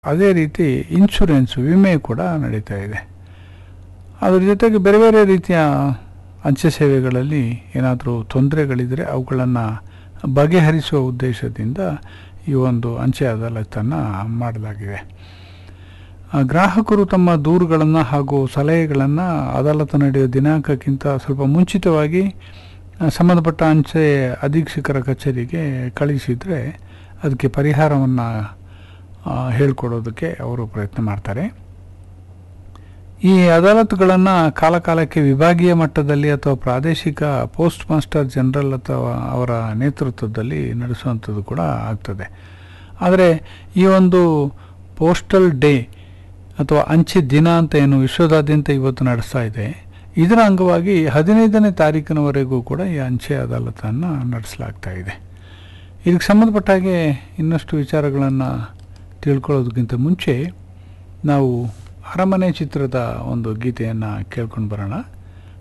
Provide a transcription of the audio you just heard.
ಅದೇ ರೀತಿ ಇನ್ಶೂರೆನ್ಸ್ ವಿಮೆ ಕೂಡ ನಡೀತಾ ಇದೆ ಅದ್ರ ಜೊತೆಗೆ ಬೇರೆ ಬೇರೆ ರೀತಿಯ ಅಂಚೆ ಸೇವೆಗಳಲ್ಲಿ ಏನಾದರೂ ತೊಂದರೆಗಳಿದ್ದರೆ ಅವುಗಳನ್ನು ಬಗೆಹರಿಸುವ ಉದ್ದೇಶದಿಂದ ಈ ಒಂದು ಅಂಚೆ ಅದಾಲತನ್ನು ಮಾಡಲಾಗಿದೆ ಆ, ಗ್ರಾಹಕರು ತಮ್ಮ ದೂರುಗಳನ್ನು ಹಾಗೂ ಸಲಹೆಗಳನ್ನು ಅದಾಲತ್ ನಡೆಯುವ ದಿನಾಂಕಕ್ಕಿಂತ ಸ್ವಲ್ಪ ಮುಂಚಿತವಾಗಿ ಆ, ಸಂಬಂಧಪಟ್ಟ ಅಂಚೆ ಅಧೀಕ್ಷಕರ ಕಚೇರಿಗೆ ಕಳಿಸಿದರೆ ಅದಕ್ಕೆ ಪರಿಹಾರವನ್ನು ಹೇಳ್ಕೊಡೋದಕ್ಕೆ ಅವರು ಪ್ರಯತ್ನ ಮಾಡ್ತಾರೆ ಈ ಅದಾಲತ್ಗಳನ್ನು ಕಾಲಕಾಲಕ್ಕೆ ವಿಭಾಗೀಯ ಮಟ್ಟದಲ್ಲಿ ಅಥವಾ ಪ್ರಾದೇಶಿಕ ಪೋಸ್ಟ್ ಮಾಸ್ಟರ್ ಜನರಲ್ ಅಥವಾ ಅವರ ನೇತೃತ್ವದಲ್ಲಿ ನಡೆಸುವಂಥದ್ದು ಕೂಡ ಆಗ್ತದೆ ಆದರೆ ಈ ಒಂದು ಪೋಸ್ಟಲ್ ಡೇ ಅಥವಾ ಅಂಚೆ ದಿನ ಅಂತ ಏನು ವಿಶ್ವದಾದ್ಯಂತ ಇವತ್ತು ನಡೆಸ್ತಾ ಇದೆ ಇದರ ಅಂಗವಾಗಿ ಹದಿನೈದನೇ ತಾರೀಕಿನವರೆಗೂ ಕೂಡ ಈ ಅಂಚೆ ಅದಾಲತನ್ನು ನಡೆಸಲಾಗ್ತಾ ಇದೆ ಇದಕ್ಕೆ ಸಂಬಂಧಪಟ್ಟ ಹಾಗೆ ಇನ್ನಷ್ಟು ವಿಚಾರಗಳನ್ನು ತಿಳ್ಕೊಳ್ಳೋದಕ್ಕಿಂತ ಮುಂಚೆ ನಾವು ಅರಮನೆ ಚಿತ್ರದ ಒಂದು ಗೀತೆಯನ್ನು ಕೇಳ್ಕೊಂಡು ಬರೋಣ